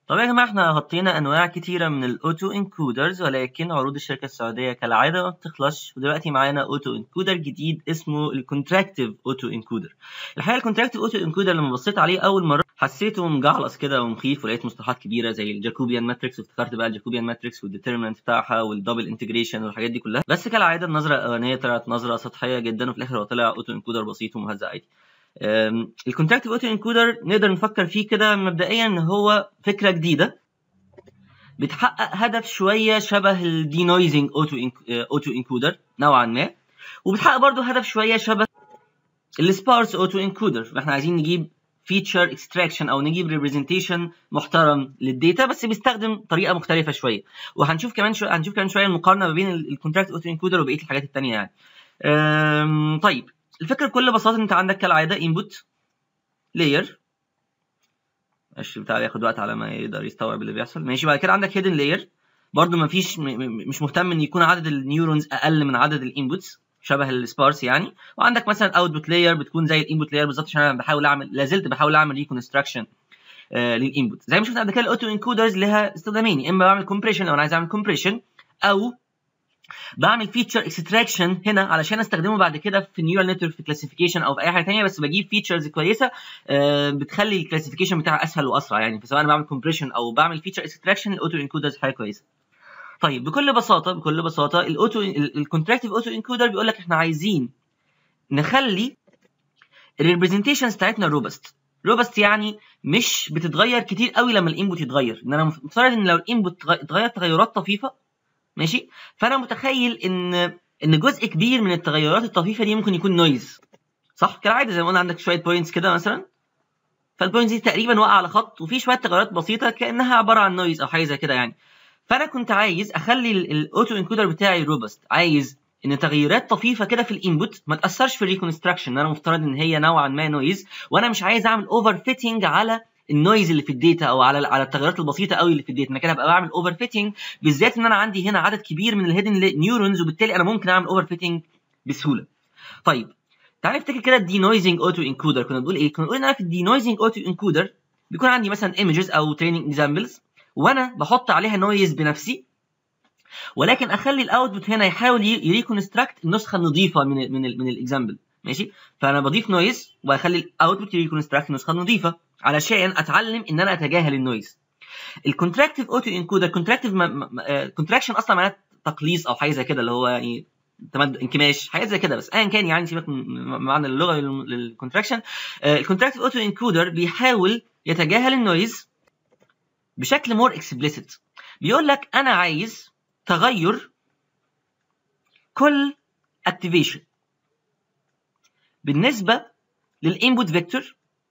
طب يا جماعة احنا غطينا أنواع كتيرة من الأوتو انكودرز ولكن عروض الشركة السعودية كالعادة ما بتخلصش ودلوقتي معانا أوتو انكودر جديد اسمه الكونتراكتيف أوتو انكودر الحقيقة الكونتراكتيف أوتو انكودر لما بصيت عليه أول مرة حسيته مجعلص كده ومخيف ولقيت مصطلحات كبيرة زي الجاكوبيان ماتريكس وافتكرت بقى الجاكوبيان ماتريكس والديترمنت بتاعها والدبل انتجريشن والحاجات دي كلها بس كالعادة النظرة الأولانية طلعت نظرة سطحية جدا وفي الآخر هو طلع أوتو انكودر بسيط ومهزأ عادي الكونتراكتيف اوتو انكودر نقدر نفكر فيه كده مبدئيا ان هو فكره جديده بتحقق هدف شويه شبه الدي نويزنج اوتو اوتو انكودر نوعا ما وبتحقق برضه هدف شويه شبه السبارس اوتو انكودر احنا عايزين نجيب فيتشر اكستراكشن او نجيب ريبريزنتيشن محترم للداتا بس بيستخدم طريقه مختلفه شويه وهنشوف كمان شو... هنشوف كمان شويه المقارنه ما بين الكونتراكت اوتو انكودر وبقيه الحاجات الثانيه يعني أم... طيب الفكره بكل بساطه انت عندك كالعاده انبوت لاير ماشي بتاع ياخد وقت على ما يقدر يستوعب اللي بيحصل ماشي بعد كده عندك هيدن لاير برضو ما فيش مش مهتم ان يكون عدد النيورونز اقل من عدد الانبوتس شبه السبارس يعني وعندك مثلا اوتبوت لاير بتكون زي الانبوت لاير بالظبط عشان انا بحاول اعمل لا زلت بحاول اعمل ريكونستراكشن آه للانبوت زي ما شفنا قبل كده الاوتو انكودرز لها استخدامين يا اما بعمل كومبريشن لو انا عايز اعمل كومبريشن او بعمل فيتشر اكستراكشن هنا علشان استخدمه بعد كده في نيورال نتورك في كلاسيفيكيشن او في اي حاجه ثانيه بس بجيب فيتشرز كويسه آه بتخلي الكلاسيفيكيشن بتاعها اسهل واسرع يعني فسواء انا بعمل كومبريشن او بعمل فيتشر اكستراكشن الاوتو انكودرز حاجه كويسه طيب بكل بساطه بكل بساطه الاوتو الكونتراكتيف اوتو انكودر بيقول لك احنا عايزين نخلي الريبريزنتيشنز بتاعتنا روبست روبست يعني مش بتتغير كتير قوي لما الانبوت يتغير ان انا مفترض ان لو الانبوت اتغير تغيرات طفيفه ماشي فانا متخيل ان ان جزء كبير من التغيرات الطفيفه دي ممكن يكون نويز صح كالعاده زي ما قلنا عندك شويه بوينتس كده مثلا فالبوينتس دي تقريبا واقعه على خط وفي شويه تغيرات بسيطه كانها عباره عن نويز او حاجه زي كده يعني فانا كنت عايز اخلي الاوتو انكودر بتاعي روبست عايز ان تغييرات طفيفه كده في الانبوت ما تاثرش في الريكونستراكشن انا مفترض ان هي نوعا ما نويز وانا مش عايز اعمل اوفر فيتنج على النويز اللي في الداتا او على على التغيرات البسيطه قوي اللي في الداتا انا كده هبقى بعمل اوفر فيتنج بالذات ان انا عندي هنا عدد كبير من الهيدن نيورونز وبالتالي انا ممكن اعمل اوفر فيتنج بسهوله طيب تعال نفتكر كده الدي نويزنج اوتو انكودر كنا بنقول ايه كنا بنقول ان انا في الدي نويزنج اوتو انكودر بيكون عندي مثلا ايمجز او تريننج اكزامبلز وانا بحط عليها نويز بنفسي ولكن اخلي الاوتبوت هنا يحاول يريكونستراكت النسخه النظيفه من ال من ال من الاكزامبل ماشي فانا بضيف نويز واخلي الاوتبوت يريكونستراكت النسخه النظيفه علشان اتعلم ان انا اتجاهل النويز الكونتراكتيف اوتو انكودر كونتراكتيف كونتراكشن اصلا معناه تقليص او حاجه زي كده اللي هو يعني تمد انكماش حاجات زي كده بس ايا كان يعني سيبك من معنى اللغه للكونتراكشن الكونتراكتيف اوتو انكودر بيحاول يتجاهل النويز بشكل مور اكسبليسيت بيقول لك انا عايز تغير كل اكتيفيشن بالنسبه للانبوت فيكتور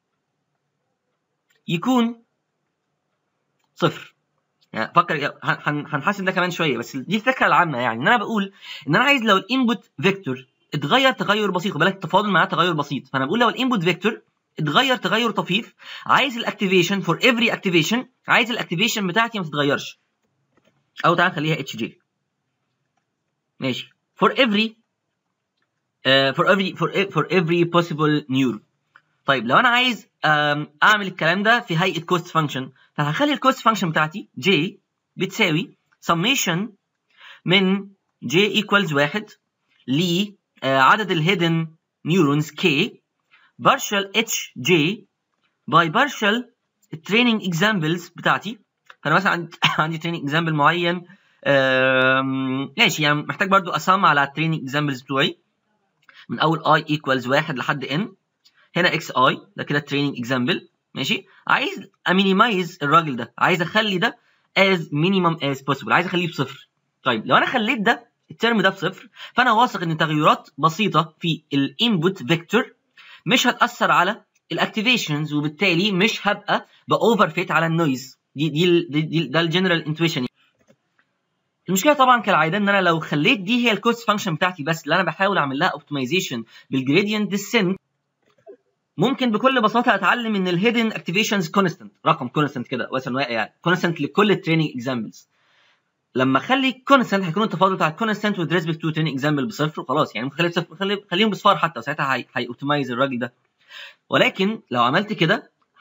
يكون صفر يعني فكر هنحاسب ده كمان شويه بس دي الفكره العامه يعني ان انا بقول ان انا عايز لو الانبوت فيكتور اتغير تغير بسيط خد بالك التفاضل معناه تغير بسيط فانا بقول لو الانبوت فيكتور اتغير تغير طفيف عايز الاكتيفيشن فور افري اكتيفيشن عايز الاكتيفيشن بتاعتي ما تتغيرش او تعال نخليها اتش جي ماشي for every uh, for every for for every possible neuron طيب لو انا عايز اعمل الكلام ده في هيئه كوست فانكشن فهخلي الكوست فانكشن بتاعتي j بتساوي summation من j equals واحد لعدد الهيدن نيورونز k partial h j by partial training examples بتاعتي فانا مثلا عندي عندي training example معين ماشي يعني محتاج برضو اسام على التريننج اكزامبلز بتوعي من اول i equals واحد لحد n هنا اكس اي ده كده التريننج اكزامبل ماشي عايز امينيمايز الراجل ده عايز اخلي ده as minimum as possible عايز اخليه بصفر طيب لو انا خليت ده الترم ده بصفر فانا واثق ان تغيرات بسيطه في الانبوت فيكتور مش هتاثر على الاكتيفيشنز وبالتالي مش هبقى باوفر فيت على النويز دي دي, دي, دي ده الجنرال انتويشن المشكله طبعا كالعاده ان انا لو خليت دي هي الكوست فانكشن بتاعتي بس اللي انا بحاول اعمل لها اوبتمايزيشن بالجريدينت ديسنت ممكن بكل بساطه اتعلم ان الهيدن اكتيفيشنز كونستنت رقم كونستنت كده مثلا يعني كونستنت لكل التريننج اكزامبلز لما اخلي كونستنت هيكون التفاضل بتاع الكونستنت وذ ريسبكت تو تريننج اكزامبل بصفر وخلاص يعني ممكن اخليه خليهم بصفار حتى وساعتها هي هي اوبتمايز الراجل ده ولكن لو عملت كده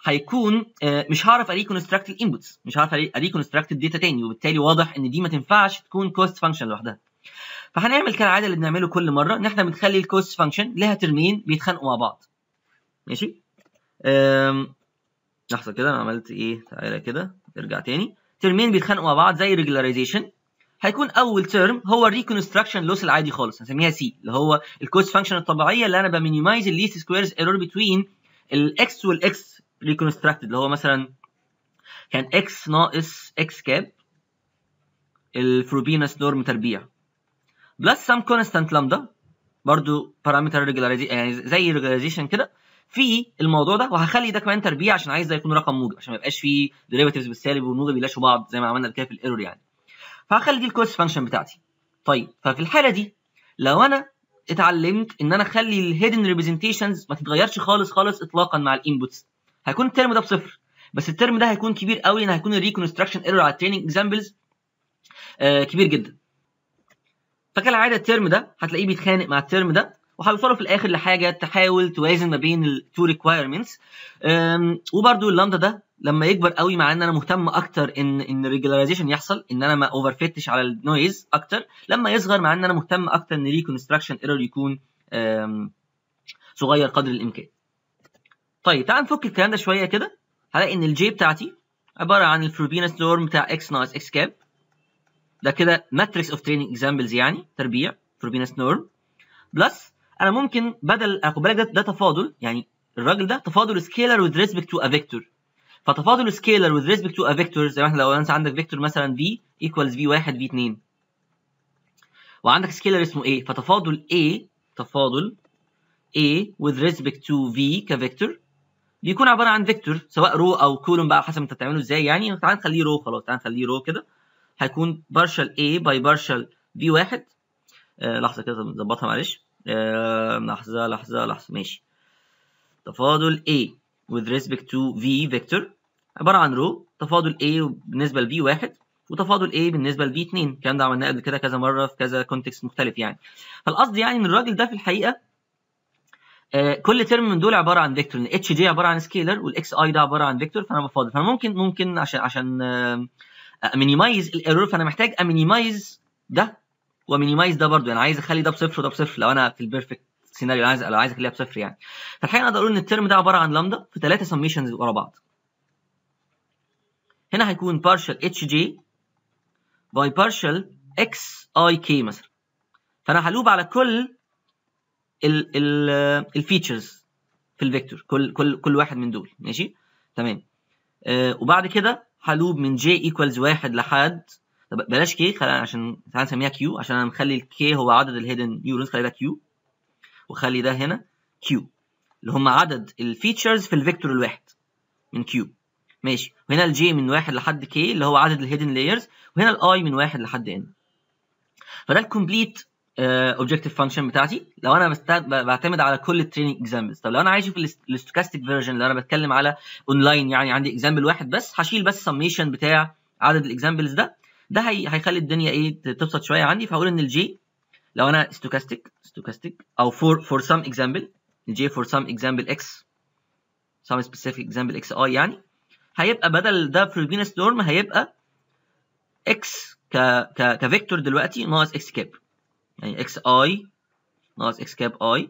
هيكون آه، مش هعرف اريكونستراكت الانبوتس مش هعرف اريكونستراكت الداتا تاني وبالتالي واضح ان دي ما تنفعش تكون كوست فانكشن لوحدها فهنعمل كالعاده اللي بنعمله كل مره ان احنا بنخلي الكوست فانكشن لها ترمين بيتخانقوا مع بعض ماشي أم... لحظه كده انا عملت ايه تعالى كده ارجع تاني ترمين بيتخانقوا مع بعض زي ريجولاريزيشن هيكون اول ترم هو الريكونستراكشن لوس العادي خالص هنسميها سي اللي هو الكوست فانكشن الطبيعيه اللي انا بمينيمايز الليست سكويرز ايرور بتوين الاكس والاكس ريكونستراكتد اللي هو مثلا كان اكس ناقص اكس كاب الفروبينس نورم تربيع بلس سم كونستانت لامدا برضو بارامتر ريجولاريزيشن يعني زي ريجولاريزيشن كده في الموضوع ده وهخلي ده كمان تربيع عشان عايز ده يكون رقم موجب عشان ما يبقاش فيه ديريفاتيفز بالسالب والموجب يلاشوا بعض زي ما عملنا كده في الايرور يعني فهخلي دي الكوست فانكشن بتاعتي طيب ففي الحاله دي لو انا اتعلمت ان انا اخلي الهيدن ريبريزنتيشنز ما تتغيرش خالص خالص اطلاقا مع الانبوتس هيكون الترم ده بصفر بس الترم ده هيكون كبير قوي ان هيكون الريكونستراكشن ايرور على التريننج اكزامبلز آه كبير جدا فكالعاده الترم ده هتلاقيه بيتخانق مع الترم ده وهيوصلوا في الاخر لحاجه تحاول توازن ما بين التو ريكوايرمنتس وبرده اللامدا ده لما يكبر قوي مع ان انا مهتم اكتر ان ان ريجولاريزيشن يحصل ان انا ما اوفر فيتش على النويز اكتر لما يصغر مع ان انا مهتم اكتر ان ريكونستراكشن ايرور يكون صغير قدر الامكان طيب تعال نفك الكلام ده شويه كده هلاقي ان الجي بتاعتي عباره عن الفروبينس نورم بتاع اكس ناقص اكس كاب ده كده ماتريكس اوف تريننج اكزامبلز يعني تربيع فروبينس نورم بلس انا ممكن بدل خد بالك ده, ده تفاضل يعني الراجل ده تفاضل سكيلر with respect to a vector فتفاضل سكيلر with respect to a vector زي ما احنا لو انت عندك فيكتور مثلا v equals v1 v2 وعندك سكيلر اسمه a فتفاضل a تفاضل a with respect to v كفيكتور بيكون عباره عن فيكتور سواء رو او كولوم بقى حسب انت بتعمله ازاي يعني تعال نخليه رو خلاص تعال نخليه رو كده هيكون partial a by partial v1 آه لحظه كده نظبطها معلش آه لحظه لحظه لحظه ماشي تفاضل a with respect to v vector عباره عن رو تفاضل a بالنسبه ل v1 وتفاضل a بالنسبه ل v2 الكلام ده عملناه قبل كده كذا مره في كذا كونتكست مختلف يعني فالقصد يعني ان الراجل ده في الحقيقه آه كل ترم من دول عباره عن فيكتور ان اتش جي عباره عن سكيلر والاكس اي ده عباره عن فيكتور فانا بفاضل فانا ممكن ممكن عشان عشان آه امينيمايز الايرور فانا محتاج امينيمايز ده ومينيمايز ده برضو يعني عايز اخلي ده بصفر وده بصفر لو انا في البيرفكت سيناريو عايز لو عايز اخليها بصفر يعني فالحقيقه اقدر اقول ان الترم ده عباره عن لامدا في ثلاثه سميشنز ورا بعض هنا هيكون partial hj by partial xik مثلا فانا هلوب على كل ال ال الفيتشرز في الفيكتور كل كل كل واحد من دول ماشي تمام آه وبعد كده هلوب من j equals واحد لحد طب بلاش k خلينا عشان تعالى نسميها q عشان انا مخلي الك هو عدد الهيدن نيورونز خلي ده q وخلي ده هنا q اللي هم عدد الفيتشرز في الفيكتور الواحد من q ماشي وهنا الجي من واحد لحد k اللي هو عدد الهيدن لايرز وهنا الاي من واحد لحد n فده الكومبليت اوبجكتيف فانكشن بتاعتي لو انا بعتمد على كل التريننج اكزامبلز طب لو انا عايز اشوف الاستوكاستيك فيرجن اللي انا بتكلم على اونلاين يعني عندي اكزامبل واحد بس هشيل بس سميشن بتاع عدد الاكزامبلز ده ده هي هيخلي الدنيا ايه تبسط شويه عندي فهقول ان الجي لو انا ستوكاستيك ستوكاستيك او فور فور سم اكزامبل الجي فور سم اكزامبل اكس سم سبيسيفيك اكزامبل اكس اي يعني هيبقى بدل ده فروبينس نورم هيبقى اكس ك ك كفيكتور دلوقتي ناقص اكس كاب يعني اكس اي ناقص اكس كاب اي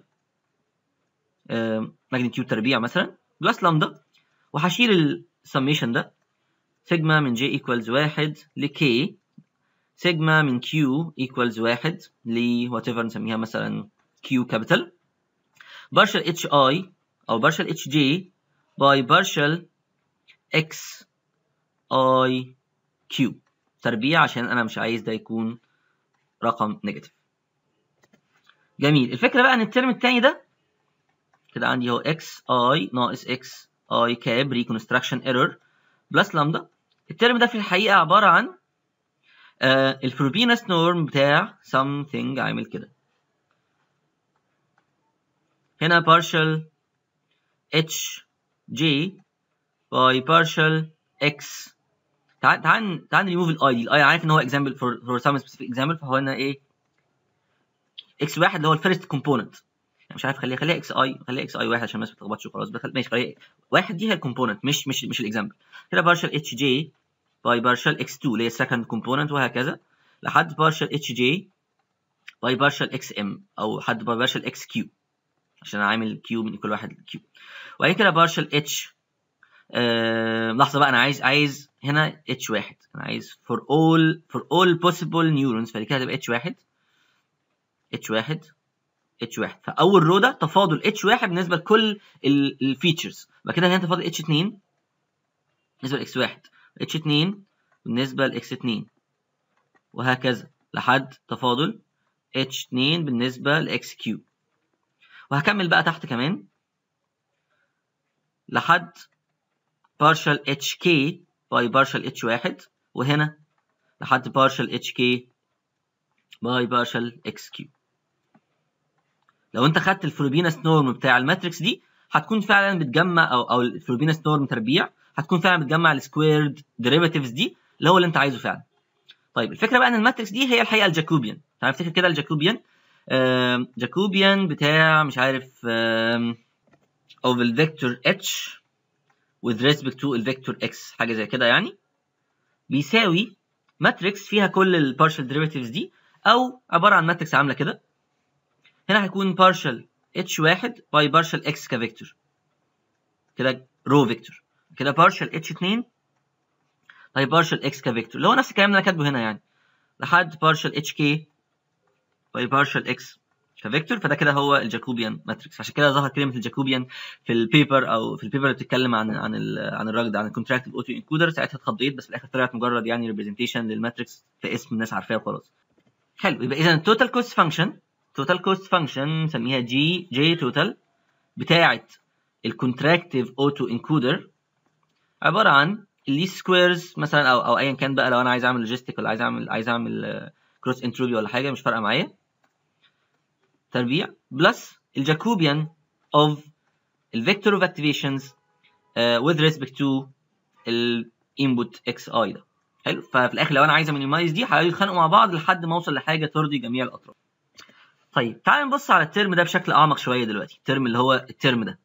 ماجنتيود تربيع مثلا بلس لامدا وهشيل السميشن ده سيجما من j equals واحد ل k سيجما من q equals واحد ل whatever نسميها مثلا q capital partial hi أو partial hj by partial x i q تربيع عشان أنا مش عايز ده يكون رقم نيجاتيف جميل الفكرة بقى إن الترم التاني ده كده عندي هو x i ناقص x i كاب reconstruction error بلس لامدا الترم ده في الحقيقة عبارة عن آه الفروبينس نورم بتاع something عامل كده هنا partial h j by partial x تعال تعال تعال نريموف الاي دي الاي عارف ان هو example for for some specific example فهو هنا ايه x واحد اللي هو الفيرست كومبوننت مش عارف خليها خليها اكس اي خليها اكس اي واحد عشان الناس ما تتلخبطش وخلاص بخل... ماشي خليها واحد دي هي الكومبوننت مش مش مش الاكزامبل كده بارشل اتش جي باي بارشل اكس 2 اللي هي السكند كومبوننت وهكذا لحد بارشل اتش جي باي بارشل اكس ام او حد باي بارشل اكس كيو عشان انا عامل كيو من كل واحد كيو وبعدين كده بارشل اتش آه... لحظه بقى انا عايز عايز هنا اتش واحد انا عايز for all for all possible neurons فدي كده هتبقى اتش واحد اتش واحد اتش واحد فاول رو ده تفاضل اتش واحد بالنسبه لكل الفيتشرز بعد كده هنا تفاضل اتش 2 بالنسبه لاكس واحد اتش 2 بالنسبه لاكس 2 وهكذا لحد تفاضل اتش 2 بالنسبه لاكس كيو وهكمل بقى تحت كمان لحد partial HK by partial H1 وهنا لحد partial HK by partial XQ لو انت خدت الفلوبينس نورم بتاع الماتريكس دي هتكون فعلا بتجمع او او الفلوبينس نورم تربيع هتكون فعلا بتجمع السكويرد ديريفاتيفز دي اللي هو اللي انت عايزه فعلا طيب الفكره بقى ان الماتريكس دي هي الحقيقه الجاكوبيان تعال نفتكر كده الجاكوبيان جاكوبيان بتاع مش عارف اوف الفيكتور اتش with respect to الفيكتور x حاجه زي كده يعني بيساوي ماتريكس فيها كل البارشال ديريفاتيفز دي او عباره عن ماتريكس عامله كده هنا هيكون بارشال h1 باي بارشال x كفيكتور كده رو فيكتور كده بارشال h2 باي بارشال x كفيكتور اللي هو نفس الكلام اللي انا كاتبه هنا يعني لحد بارشال hk باي بارشال x كفيكتور فده كده هو الجاكوبيان ماتريكس عشان كده ظهر كلمه الجاكوبيان في البيبر او في البيبر اللي بتتكلم عن عن ال عن الراجل ده عن الكونتراكتيف اوتو انكودر ساعتها اتخضيت بس في الاخر طلعت مجرد يعني ريبريزنتيشن للماتريكس في اسم الناس عارفاه وخلاص حلو يبقى اذا التوتال كوست فانكشن توتال كوست فانكشن نسميها جي جي توتال بتاعه الكونتراكتيف اوتو انكودر عباره عن الليست سكويرز مثلا او او ايا كان بقى لو انا عايز اعمل لوجيستيك ولا عايز اعمل عايز اعمل كروس انتروبي ولا حاجه مش فارقه معايا تربيع بلس الجاكوبيان of الفيكتور of activations uh, with respect to الانبوت اكس اي ده حلو ففي الاخر لو انا عايز امينيمايز دي هيتخانقوا مع بعض لحد ما اوصل لحاجه ترضي جميع الاطراف طيب تعال نبص على الترم ده بشكل اعمق شويه دلوقتي الترم اللي هو الترم ده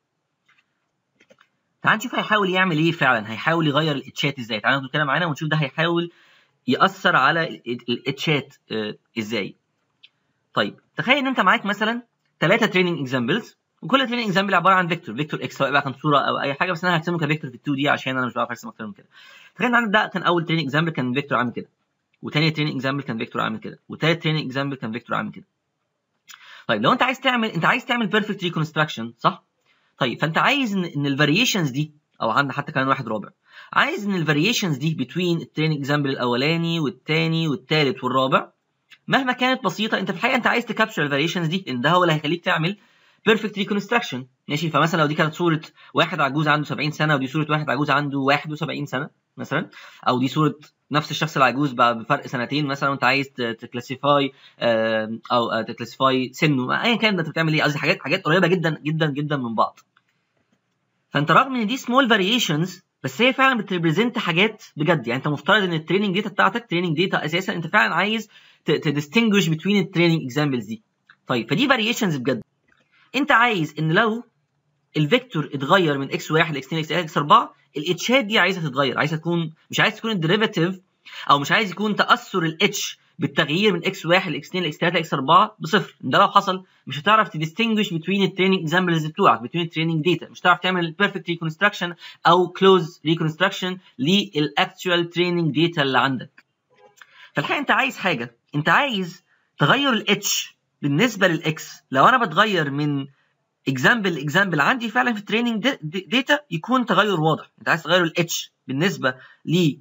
تعال نشوف هيحاول يعمل ايه فعلا هيحاول يغير الاتشات ازاي تعال ناخد كده معانا ونشوف ده هيحاول ياثر على الاتشات ازاي طيب تخيل ان انت معاك مثلا ثلاثه تريننج اكزامبلز وكل تريننج اكزامبل عباره عن فيكتور فيكتور اكس سواء بقى كان صوره او اي حاجه بس انا هرسمه كفيكتور في ال 2 دي عشان انا مش بعرف ارسم اكتر من كده تخيل ان عندك ده كان اول تريننج اكزامبل كان فيكتور عامل كده وتاني تريننج اكزامبل كان فيكتور عامل كده وتالت تريننج اكزامبل كان فيكتور عامل كده طيب لو انت عايز تعمل انت عايز تعمل بيرفكت ريكونستراكشن صح طيب فانت عايز ان, إن الفاريشنز دي او عندنا حتى كمان واحد رابع عايز ان الفاريشنز دي بين التريننج اكزامبل الاولاني والتاني والتالت والرابع مهما كانت بسيطه انت في الحقيقه انت عايز تكابشر الفاريشنز دي لان ده هو اللي هيخليك تعمل بيرفكت ريكونستراكشن ماشي فمثلا لو دي كانت صوره واحد عجوز عنده 70 سنه ودي صوره واحد عجوز عنده 71 سنه مثلا او دي صوره نفس الشخص العجوز بفرق سنتين مثلا وانت عايز تكلاسيفاي او تكلاسيفاي سنه ايا كان انت بتعمل ايه قصدي حاجات حاجات قريبه جدا جدا جدا من بعض فانت رغم ان دي سمول فاريشنز بس هي فعلا بتريبريزنت حاجات بجد يعني انت مفترض ان التريننج داتا بتاعتك تريننج داتا اساسا انت فعلا عايز تديستنجوش بين التريننج اكزامبلز دي طيب فدي فاريشنز بجد انت عايز ان لو الفيكتور اتغير من اكس 1 لاكس 2 لاكس 3 لاكس 4 الاتشات دي عايزه تتغير عايزه تكون مش عايز تكون الديريفاتيف او مش عايز يكون تاثر الاتش بالتغيير من اكس 1 لاكس 2 لاكس 3 لاكس 4 بصفر ده لو حصل مش هتعرف تديستنجوش بين التريننج اكزامبلز بتوعك بين التريننج داتا مش هتعرف تعمل بيرفكت ريكونستراكشن او كلوز ريكونستراكشن للاكتوال تريننج داتا اللي عندك فالحقيقه انت عايز حاجه انت عايز تغير الاتش بالنسبه للاكس لو انا بتغير من اكزامبل اكزامبل عندي فعلا في التريننج داتا يكون تغير واضح انت عايز تغير الاتش بالنسبه ل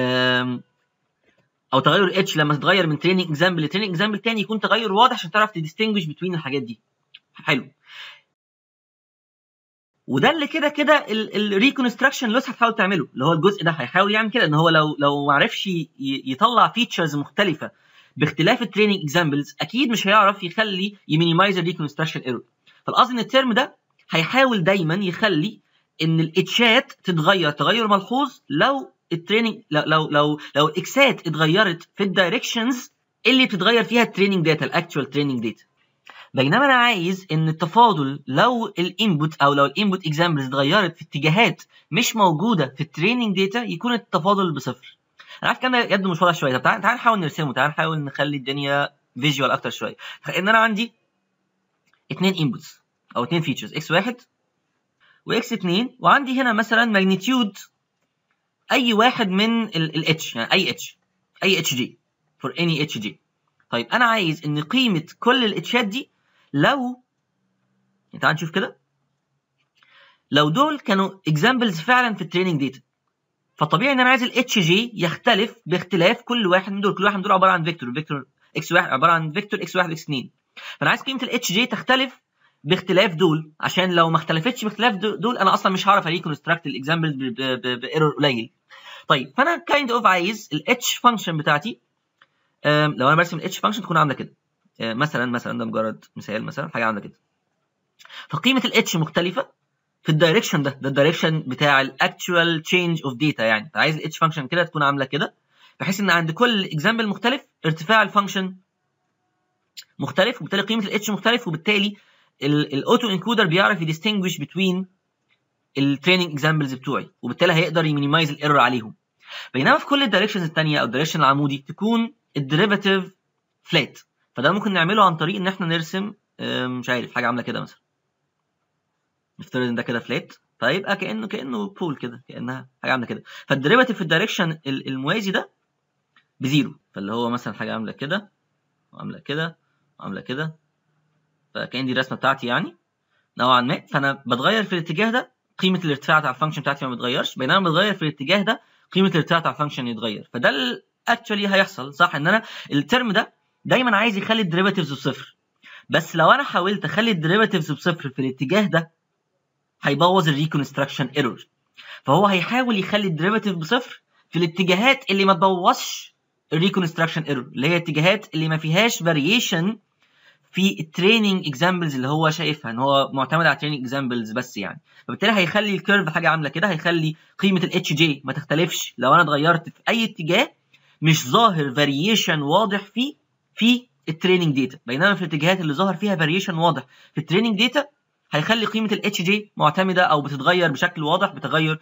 او تغير الاتش لما تتغير من تريننج اكزامبل لتريننج اكزامبل تاني يكون تغير واضح عشان تعرف تديستنجوش بين الحاجات دي حلو وده اللي كده كده الريكونستراكشن لوس هتحاول تعمله اللي هو الجزء ده هيحاول يعمل كده ان هو لو لو ما عرفش يطلع فيتشرز مختلفه باختلاف التريننج اكزامبلز اكيد مش هيعرف يخلي يمينيمايز الريكونستراكشن ايرور فالقصد ان الترم ده هيحاول دايما يخلي ان الاتشات تتغير تغير ملحوظ لو التريننج لو لو لو, لو الاكسات اتغيرت في الدايركشنز اللي بتتغير فيها التريننج داتا الاكتوال تريننج داتا بينما انا عايز ان التفاضل لو الانبوت او لو الانبوت اكزامبلز اتغيرت في اتجاهات مش موجوده في التريننج داتا يكون التفاضل بصفر انا عارف الكلام ده يبدو مش واضح شويه طب تعال تعال نحاول نرسمه تعال نحاول نخلي الدنيا فيجوال اكتر شويه ان انا عندي اثنين انبوتس او اثنين فيتشرز اكس واحد واكس 2 وعندي هنا مثلا ماجنتيود اي واحد من الاتش يعني اي اتش اي اتش جي فور اني اتش جي طيب انا عايز ان قيمه كل الاتشات دي لو يعني تعال نشوف كده لو دول كانوا اكزامبلز فعلا في التريننج داتا فالطبيعي ان انا عايز الاتش جي يختلف باختلاف كل واحد من دول كل واحد من دول عباره عن فيكتور فيكتور اكس واحد عباره عن فيكتور اكس واحد اكس 2 فانا عايز قيمه الاتش جي تختلف باختلاف دول عشان لو ما اختلفتش باختلاف دول انا اصلا مش هعرف اريكونستراكت الاكزامبلز بايرور قليل طيب فانا كايند اوف عايز الاتش فانكشن بتاعتي لو انا برسم الاتش فانكشن تكون عامله كده مثلا مثلا ده مجرد مثال مثلا حاجه عامله كده فقيمه الاتش مختلفه في الدايركشن ده ده الدايركشن بتاع الاكتوال تشينج اوف داتا يعني فعايز الاتش فانكشن كده تكون عامله كده بحيث ان عند كل اكزامبل مختلف ارتفاع الفانكشن مختلف وبالتالي قيمه الاتش مختلف وبالتالي الاوتو انكودر بيعرف يديستنجوش بتوين التريننج اكزامبلز بتوعي وبالتالي هيقدر يمينيمايز الايرور عليهم بينما في كل الدايركشنز الثانيه او الدايركشن العمودي تكون الديريفاتيف فلات فده ممكن نعمله عن طريق ان احنا نرسم مش عارف حاجه عامله كده مثلا نفترض ان ده كده فلات فيبقى كانه كانه بول كده كانها حاجه عامله كده فالديريفاتيف في الدايركشن الموازي ده بزيرو فاللي هو مثلا حاجه عامله كده وعامله كده وعامله كده فكان دي الرسمه بتاعتي يعني نوعا ما فانا بتغير في الاتجاه ده قيمه الارتفاع بتاع الفانكشن بتاعتي ما بتغيرش بينما بتغير في الاتجاه ده قيمه الارتفاع بتاع الفانكشن يتغير فده اكشولي هيحصل صح ان انا الترم ده دايما عايز يخلي الديريفاتيفز بصفر بس لو انا حاولت اخلي الديريفاتيفز بصفر في الاتجاه ده هيبوظ الريكونستراكشن ايرور فهو هيحاول يخلي الديريفاتيف بصفر في الاتجاهات اللي ما تبوظش الريكونستراكشن ايرور اللي هي الاتجاهات اللي ما فيهاش فاريشن في التريننج اكزامبلز اللي هو شايفها ان هو معتمد على التريننج اكزامبلز بس يعني فبالتالي هيخلي الكيرف حاجه عامله كده هيخلي قيمه الاتش جي ما تختلفش لو انا اتغيرت في اي اتجاه مش ظاهر فاريشن واضح فيه في التريننج داتا بينما في الاتجاهات اللي ظهر فيها فاريشن واضح في التريننج داتا هيخلي قيمه الاتش جي معتمده او بتتغير بشكل واضح بتغير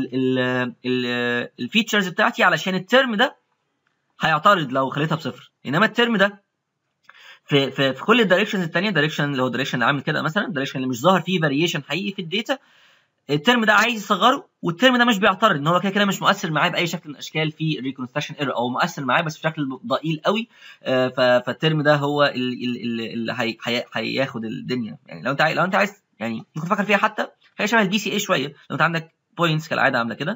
الفيتشرز بتاعتي علشان الترم ده هيعترض لو خليتها بصفر انما الترم ده في في, في كل الدايركشنز الثانيه دايركشن اللي هو دايركشن اللي عامل كده مثلا دايركشن اللي مش ظاهر فيه فاريشن حقيقي في الداتا الترم ده عايز يصغره والترم ده مش بيعترض ان هو كده كده مش مؤثر معاه باي شكل من الاشكال في الريكونستراكشن ايرور او مؤثر معاه بس بشكل ضئيل قوي فالترم ده هو اللي هياخد الدنيا يعني لو انت عايز لو انت عايز يعني ممكن تفكر فيها حتى هي شبه البي سي اي شويه لو انت عندك بوينتس كالعاده عامله كده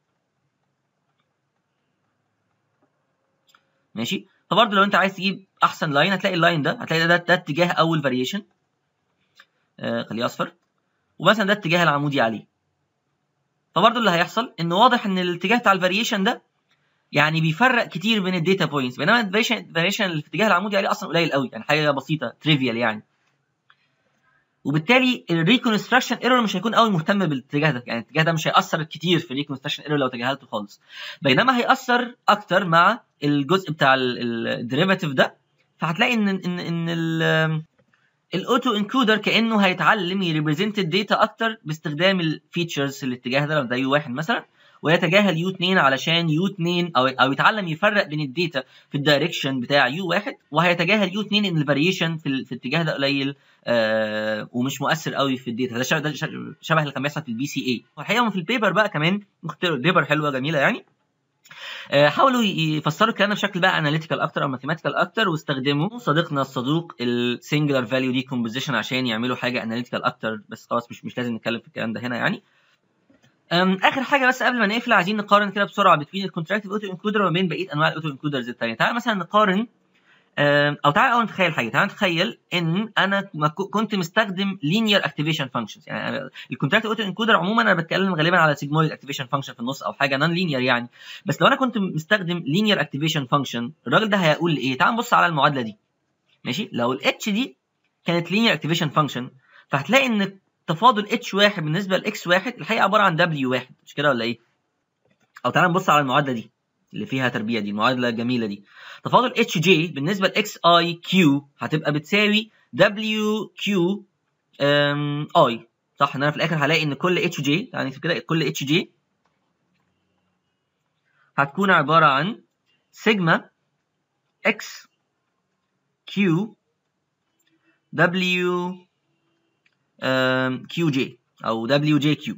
ماشي فبرضه لو انت عايز تجيب احسن لاين هتلاقي اللاين ده هتلاقي ده, ده اتجاه اول فاريشن آه خليه اصفر ومثلا ده اتجاه العمودي عليه فبرضه اللي هيحصل ان واضح ان الاتجاه بتاع الفاريشن ده يعني بيفرق كتير بين الداتا بوينتس بينما الفاريشن اللي في الاتجاه العمودي عليه اصلا قليل قوي يعني حاجه بسيطه تريفيال يعني وبالتالي الريكونستراكشن ايرور مش هيكون قوي مهتم بالاتجاه ده يعني الاتجاه ده مش هيأثر كتير في الريكونستراكشن ايرور لو تجاهلته خالص بينما هيأثر اكتر مع الجزء بتاع الديريفاتيف ده فهتلاقي ان ان ان الاوتو انكودر كانه هيتعلم يريبريزنت الداتا اكتر باستخدام الفيتشرز الاتجاه ده لو ده يو واحد مثلا ويتجاهل يو 2 علشان يو 2 او او يتعلم يفرق بين الداتا في الدايركشن بتاع يو 1 وهيتجاهل يو 2 ان الفاريشن في, في الاتجاه ده قليل آه ومش مؤثر قوي في الداتا ده شبه, ده شبه اللي كان بيحصل في البي سي اي والحقيقه في البيبر بقى كمان بيبر حلوه جميله يعني حاولوا يفسروا الكلام ده بشكل بقى اناليتيكال اكتر او ماثيماتيكال اكتر واستخدموا صديقنا الصدوق السنجلر فاليو ديكومبوزيشن عشان يعملوا حاجه اناليتيكال اكتر بس خلاص مش مش لازم نتكلم في الكلام ده هنا يعني اخر حاجه بس قبل ما نقفل عايزين نقارن كده بسرعه بين الكونتراكتيف اوتو انكودر وما بين بقيه انواع الاوتو انكودرز الثانيه تعال مثلا نقارن او تعال اول نتخيل حاجه تعال نتخيل ان انا كنت مستخدم لينير اكتيفيشن فانكشنز يعني الكونتراكتيف اوتو انكودر عموما انا بتكلم غالبا على سيجمويد اكتيفيشن فانكشن في النص او حاجه نون لينير يعني بس لو انا كنت مستخدم لينير اكتيفيشن فانكشن الراجل ده هيقول ايه تعال نبص على المعادله دي ماشي لو الاتش دي كانت لينير اكتيفيشن فانكشن فهتلاقي ان تفاضل اتش واحد بالنسبه لاكس واحد الحقيقه عباره عن دبليو واحد مش كده ولا ايه؟ او تعال نبص على المعادله دي اللي فيها تربيع دي المعادله الجميله دي تفاضل اتش جي بالنسبه لاكس اي كيو هتبقى بتساوي دبليو كيو اي صح ان انا في الاخر هلاقي ان كل اتش جي يعني كده كل اتش جي هتكون عباره عن سيجما اكس كيو دبليو كيو جي او دبليو جي كيو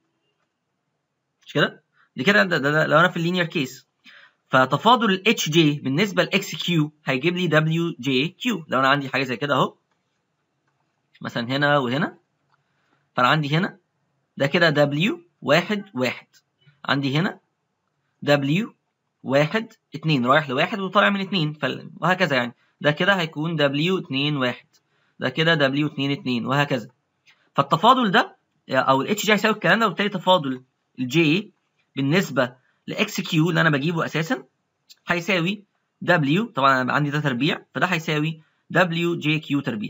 مش كده؟ دي كده ده, ده, ده لو انا في اللينير كيس فتفاضل ال اتش جي بالنسبه ل اكس كيو هيجيب لي دبليو جي كيو لو انا عندي حاجه زي كده اهو مثلا هنا وهنا فانا عندي هنا ده كده دبليو واحد واحد عندي هنا دبليو واحد اتنين رايح لواحد وطالع من اتنين فل... وهكذا يعني ده كده هيكون دبليو اتنين واحد ده كده دبليو اتنين اتنين وهكذا فالتفاضل ده او الاتش جي هيساوي الكلام ده وبالتالي تفاضل الجي بالنسبه لاكس كيو اللي انا بجيبه اساسا هيساوي دبليو طبعا انا عندي ده تربيع فده هيساوي دبليو جي كيو تربيع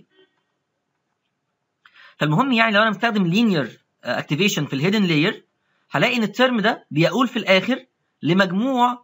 فالمهم يعني لو انا مستخدم لينير اكتيفيشن في الهيدن لاير هلاقي ان الترم ده بيقول في الاخر لمجموع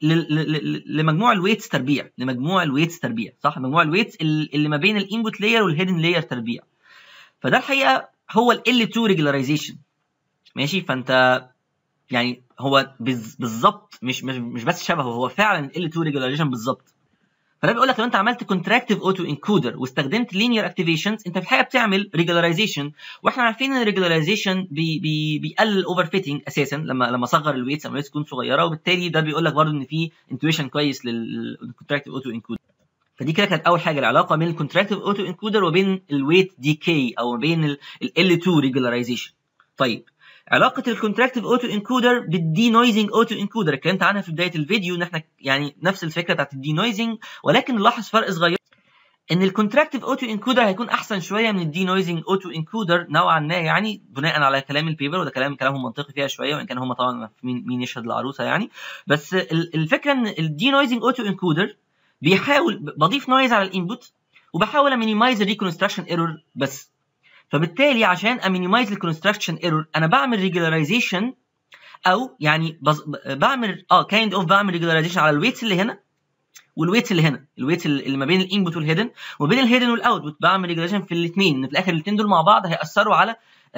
لمجموع الويتس تربيع لمجموع الويتس تربيع صح مجموع الويتس اللي ما بين الانبوت لاير والهيدن لاير تربيع فده الحقيقه هو ال L2 ريجولاريزيشن ماشي فانت يعني هو بالظبط مش مش مش بس شبهه هو فعلا ال L2 ريجولاريزيشن بالظبط فده بيقول لك لو انت عملت كونتراكتيف اوتو انكودر واستخدمت لينير اكتيفيشنز انت في الحقيقه بتعمل ريجولاريزيشن واحنا عارفين ان الريجولاريزيشن بي بي بيقلل الاوفر فيتنج اساسا لما لما صغر الويتس لما الويتس تكون صغيره وبالتالي ده بيقول لك برضه ان في انتويشن كويس للكونتراكتيف اوتو انكودر فدي كده كانت اول حاجه العلاقه بين الكونتراكتيف اوتو انكودر وبين الويت ديكي او بين ال L2 ريجولاريزيشن طيب علاقه الكونتراكتيف اوتو انكودر بالدي نويزنج اوتو انكودر اتكلمت عنها في بدايه الفيديو ان احنا يعني نفس الفكره بتاعت الدي نويزنج ولكن نلاحظ فرق صغير ان الكونتراكتيف اوتو انكودر هيكون احسن شويه من الدي نويزنج اوتو انكودر نوعا ما يعني بناء على كلام البيبر وده كلام كلامهم منطقي فيها شويه وان كان هم طبعا مين مين يشهد العروسه يعني بس الفكره ان الدي نويزنج اوتو انكودر بيحاول بضيف نويز على الانبوت وبحاول امينيمايز الريكونستراكشن ايرور بس فبالتالي عشان امينيمايز الكونستراكشن ايرور انا بعمل ريجولاريزيشن او يعني بز... بعمل اه كايند اوف بعمل ريجولاريزيشن على الويتس اللي هنا والويتس اللي هنا الويتس اللي ما بين الانبوت والهيدن وما بين الهيدن والاوتبوت بعمل ريجولاريزيشن في الاثنين في الاخر الاثنين دول مع بعض هياثروا على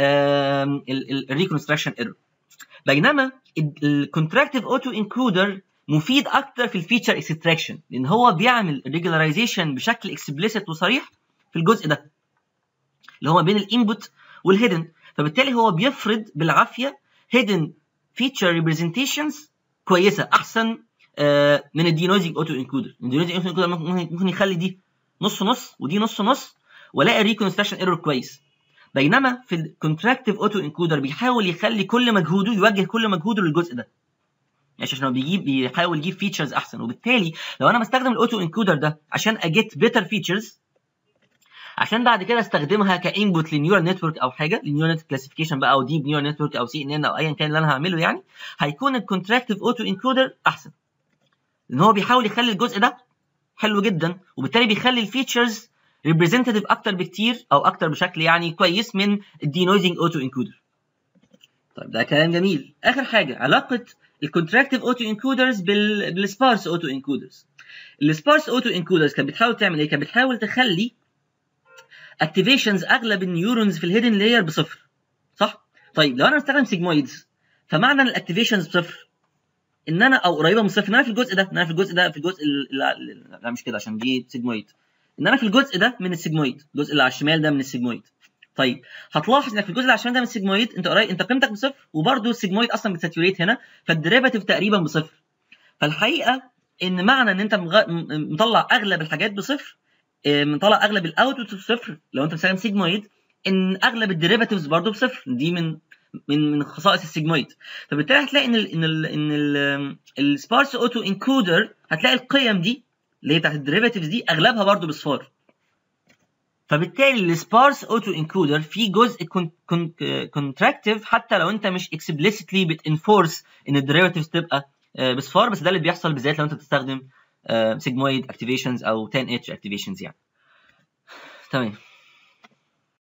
الريكونستراكشن ايرور بينما الكونتراكتيف اوتو انكودر مفيد اكتر في الفيتشر اكستراكشن لان هو بيعمل ريجولاريزيشن بشكل اكسبليسيت وصريح في الجزء ده اللي هو بين الانبوت والهيدن فبالتالي هو بيفرض بالعافيه هيدن فيتشر ريبريزنتيشنز كويسه احسن آه من الدينويزنج اوتو انكودر الدينويزنج اوتو انكودر ممكن يخلي دي نص نص ودي نص نص والاقي الريكونستراكشن ايرور كويس بينما في الكونتراكتيف اوتو انكودر بيحاول يخلي كل مجهوده يوجه كل مجهوده للجزء ده ماشي عشان هو بيجيب بيحاول يجيب فيتشرز احسن وبالتالي لو انا بستخدم الاوتو انكودر ده عشان اجيت بيتر فيتشرز عشان بعد كده استخدمها كانبوت لنيورال نتورك او حاجه لنيورال نتورك كلاسيفيكيشن بقى او ديب نيورال نتورك او سي ان ان او ايا كان اللي انا هعمله يعني هيكون الكونتراكتيف اوتو انكودر احسن لان هو بيحاول يخلي الجزء ده حلو جدا وبالتالي بيخلي الفيتشرز ريبريزنتيف اكتر بكتير او اكتر بشكل يعني كويس من الدينويزنج اوتو انكودر طيب ده كلام جميل اخر حاجه علاقه الكونتراكتيف اوتو انكودرز بالسبارس اوتو انكودرز السبارس اوتو انكودرز كانت بتحاول تعمل ايه كانت بتحاول تخلي اكتيفيشنز اغلب النيورونز في الهيدن لاير بصفر صح طيب لو انا بستخدم سيجمويدز فمعنى ان الاكتيفيشنز بصفر ان انا او قريبه من صفر ان انا في الجزء ده ان انا في الجزء ده في الجزء لا, لا مش كده عشان دي سيجمويد ان انا في الجزء ده من السيجمويد الجزء اللي على الشمال ده من السيجمويد طيب هتلاحظ انك في الجزء اللي على الشمال ده من السيجمويد انت قريب انت قيمتك بصفر وبرده السيجمويد اصلا بتساتوريت هنا فالديريفاتيف تقريبا بصفر فالحقيقه ان معنى ان انت مغ... مطلع اغلب الحاجات بصفر مطلع اغلب الاوتبوت بصفر لو انت بتستخدم سيجمويد ان اغلب الديريفاتيفز برضه بصفر دي من من من خصائص السيجمويد فبالتالي هتلاقي ان ال ان ال ان السبارس اوتو انكودر هتلاقي القيم دي اللي هي بتاعت الديريفاتيفز دي اغلبها برضه بصفار فبالتالي السبارس اوتو انكودر في جزء كونتراكتيف حتى لو انت مش اكسبليسيتلي بتنفورس ان الديريفاتيفز تبقى بصفار بس ده اللي بيحصل بالذات لو انت بتستخدم سيجمويد اكتيفيشنز او 10 اتش اكتيفيشنز يعني تمام